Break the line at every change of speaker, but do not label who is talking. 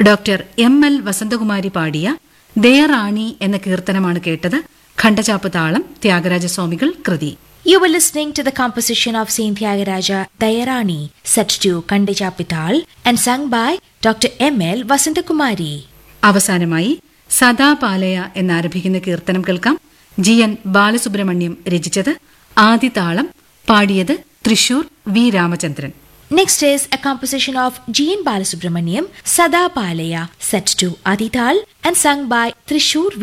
Doctor M L Vasanthakumari പാടിയ ദേറാണി എന്ന കീർത്തനമാണ് കേട്ടത് ഖണ്ഡചാപ്പ് താളം ത്യാഗരാജസ്വാമികൾ കൃതി
You were listening to the composition of Saint Tyagaraja Dayarani, set to Kandijapital and sung by Dr. M.L. Vasantakumari.
അവസാനമായി സദാപാലയ എന്നാരംഭിക്കുന്ന കീർത്തനം കേൾക്കാം ജി എൻ ബാലസുബ്രഹ്മണ്യം രചിച്ചത് ആദിതാളം പാടിയത് Thrissur V Ramachandran
Next is a composition of G. N. Balasubramaniam, Sada Palaya, set to Adital and sung by Trishur V.